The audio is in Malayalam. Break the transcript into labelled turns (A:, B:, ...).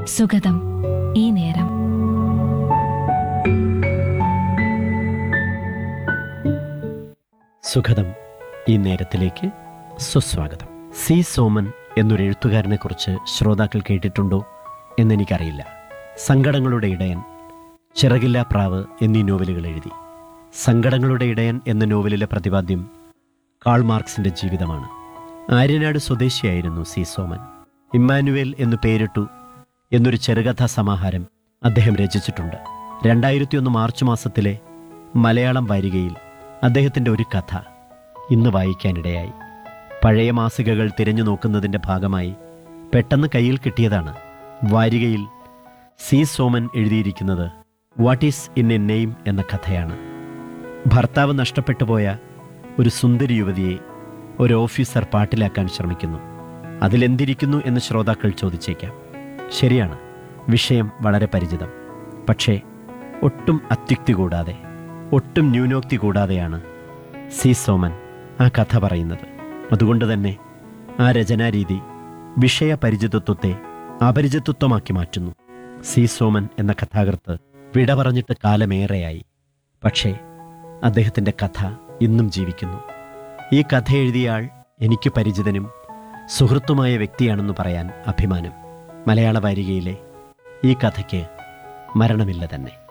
A: സുഗതം ഈ നേരം
B: സുഖദം ഈ നേരത്തിലേക്ക് സുസ്വാഗതം സി സോമൻ എന്നൊരു എഴുത്തുകാരനെ കുറിച്ച് ശ്രോതാക്കൾ കേട്ടിട്ടുണ്ടോ എന്നെനിക്കറിയില്ല സങ്കടങ്ങളുടെ ഇടയൻ ചിറകില്ലാ പ്രാവ് എന്നീ നോവലുകൾ എഴുതി സങ്കടങ്ങളുടെ ഇടയൻ എന്ന നോവലിലെ പ്രതിപാദ്യം കാൾ മാർക്സിന്റെ ജീവിതമാണ് ആര്യനാട് സ്വദേശിയായിരുന്നു സി സോമൻ ഇമ്മാനുവേൽ എന്നു പേരിട്ടു എന്നൊരു ചെറുകഥാ സമാഹാരം അദ്ദേഹം രചിച്ചിട്ടുണ്ട് രണ്ടായിരത്തി ഒന്ന് മാർച്ച് മാസത്തിലെ മലയാളം വാരികയിൽ അദ്ദേഹത്തിൻ്റെ ഒരു കഥ ഇന്ന് വായിക്കാനിടയായി പഴയ മാസികകൾ തിരഞ്ഞു നോക്കുന്നതിൻ്റെ ഭാഗമായി പെട്ടെന്ന് കയ്യിൽ കിട്ടിയതാണ് വാരികയിൽ സി സോമൻ എഴുതിയിരിക്കുന്നത് what is in a name എന്ന കഥയാണ് ഭർത്താവ് നഷ്ടപ്പെട്ടു പോയ ഒരു സുന്ദരി യുവതിയെ ഒരു ഓഫീസർ പാട്ടിലാക്കാൻ ശ്രമിക്കുന്നു അതിലെന്തിരിക്കുന്നു എന്ന് ശ്രോതാക്കൾ ചോദിച്ചേക്കാം ശരിയാണ് വിഷയം വളരെ പരിചിതം പക്ഷേ ഒട്ടും അത്യുക്തി കൂടാതെ ഒട്ടും ന്യൂനോക്തി കൂടാതെയാണ് സി സോമൻ ആ കഥ പറയുന്നത് അതുകൊണ്ട് തന്നെ ആ രചനാരീതി വിഷയപരിചിതത്വത്തെ അപരിചിതത്വമാക്കി മാറ്റുന്നു സി സോമൻ എന്ന കഥാകൃത്ത് വിട പറഞ്ഞിട്ട് കാലമേറെയായി പക്ഷേ അദ്ദേഹത്തിൻ്റെ കഥ ഇന്നും ജീവിക്കുന്നു ഈ കഥ എഴുതിയ ആൾ എനിക്ക് പരിചിതനും സുഹൃത്തുമായ വ്യക്തിയാണെന്ന് പറയാൻ അഭിമാനം മലയാള വാരികയിലെ ഈ കഥയ്ക്ക് മരണമില്ല തന്നെ